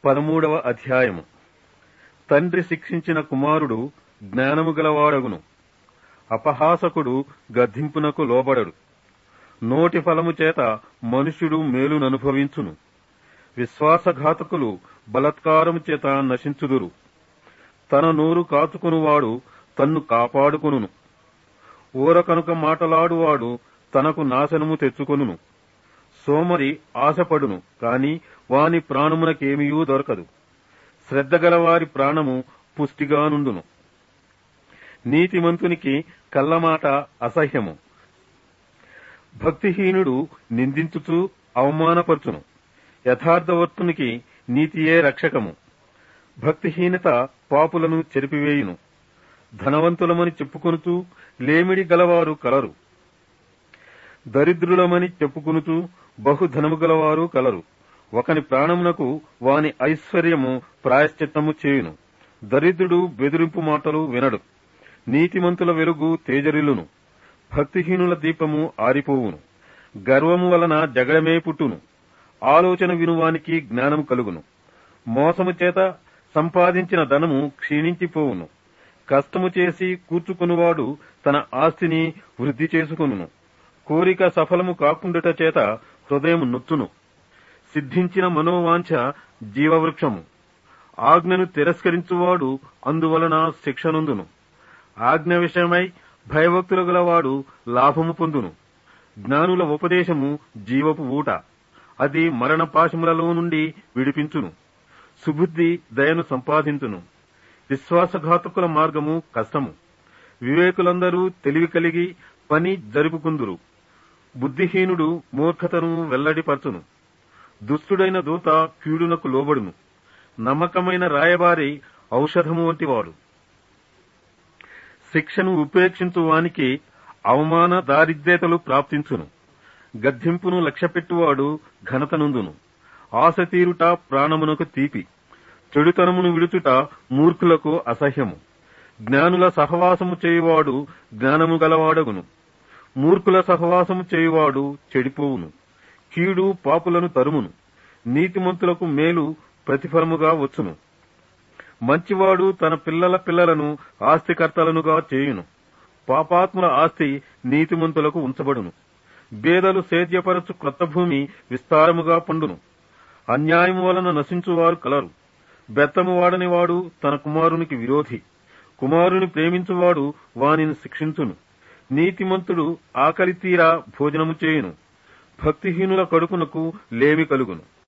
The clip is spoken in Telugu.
పదమూడవ అధ్యాయము తండ్రి శిక్షించిన కుమారుడు జ్ఞానము గలవాడగును అపహాసకుడు గద్దింపునకు లోబడడు నోటి ఫలము చేత మనుష్యుడు మేలుననుభవించును విశ్వాసఘాతకులు బలత్కారము చేత నశించుదురు తన నోరు కాచుకునువాడు తన్ను కాపాడుకొనును ఊర కనుక మాటలాడువాడు తనకు నాశనము తెచ్చుకొనును సోమరి ఆశపడును కాని వాని ప్రాణమునకేమియూ దొరకదు శ్రద్ధగలవారి ప్రాణము పుష్టిగానుండును నీతిమంతునికి కల్లమాట అసహ్యము భక్తిహీనుడు నిందించుచు అవమానపరచును యథార్థవర్తునికి నీతియే రక్షకము భక్తిహీనత పాపులను చెరిపివేయును ధనవంతులమని చెప్పుకొనుచు లేమిడి గలవారు కలరు దరిద్రులమని చెప్పుకొనుచు బహుధనము గలవారు కలరు ఒకని ప్రాణమునకు వాని ఐశ్వర్యము ప్రాయశ్చిత్తము చేయును దరిద్రుడు బెదిరింపు మాటలు వినడు నీతిమంతుల వెలుగు తేజరిల్లును భక్తిహీనుల దీపము ఆరిపోవును గర్వము వలన జగడమే పుట్టును ఆలోచన వినువానికి జ్ఞానము కలుగును మోసము చేత సంపాదించిన ధనము క్షీణించిపోవును కష్టము చేసి కూర్చుకునివాడు తన ఆస్తిని వృద్ధి చేసుకొనును కోరిక సఫలము కాకుండుట చేత హృదయం నొచ్చును సిద్ధించిన మనోవాంఛ జీవవృక్షము ఆజ్ఞను తిరస్కరించువాడు అందువలన శిక్షనుందును ఆజ్ఞ విషయమై భయభక్తులు గలవాడు లాభము పొందును జ్ఞానుల ఉపదేశము జీవపు ఊట అది మరణ పాశములలో నుండి విడిపించును సుబుద్ధి దయను సంపాదించును విశ్వాసఘాతకుల మార్గము కష్టము వివేకులందరూ తెలివి కలిగి పని జరుపుకుందురు బుద్ధిహీనుడు మూర్ఖతను వెల్లడిపరచును దుష్టుడైన దూత కీడునకు లోబడును నమ్మకమైన రాయబారి ఔషధము వంటివాడు శిక్షను ఉపేక్షించు వానికి అవమాన దారిద్ర్యతలు ప్రాప్తించును గద్దింపును లక్ష్యపెట్టువాడు ఘనతనుందును ఆశ తీరుట ప్రాణమునకు తీపి చెడుతనమును విడుచుట మూర్ఖులకు అసహ్యము జ్ఞానుల సహవాసము చేయువాడు జ్ఞానము గలవాడగును మూర్ఖుల సహవాసము చేయువాడు చెడిపోవును కీడు పాపులను తరుమును నీతిమంతులకు మేలు ప్రతిఫలముగా వచ్చును మంచివాడు తన పిల్లల పిల్లలను ఆస్తికర్తలనుగా చేయును పాపాత్ముల ఆస్తి నీతిమంతులకు ఉంచబడును బేదలు సేద్యపరచు క్రొత్త భూమి విస్తారముగా పండును అన్యాయము వలన నశించువారు కలరు బెత్తము వాడని వాడు తన కుమారునికి విరోధి కుమారుని ప్రేమించువాడు వానిని శిక్షించును నీతిమంతుడు ఆకలి తీరా భోజనము చేయును భక్తిహీనుల కడుపునకు లేమి కలుగును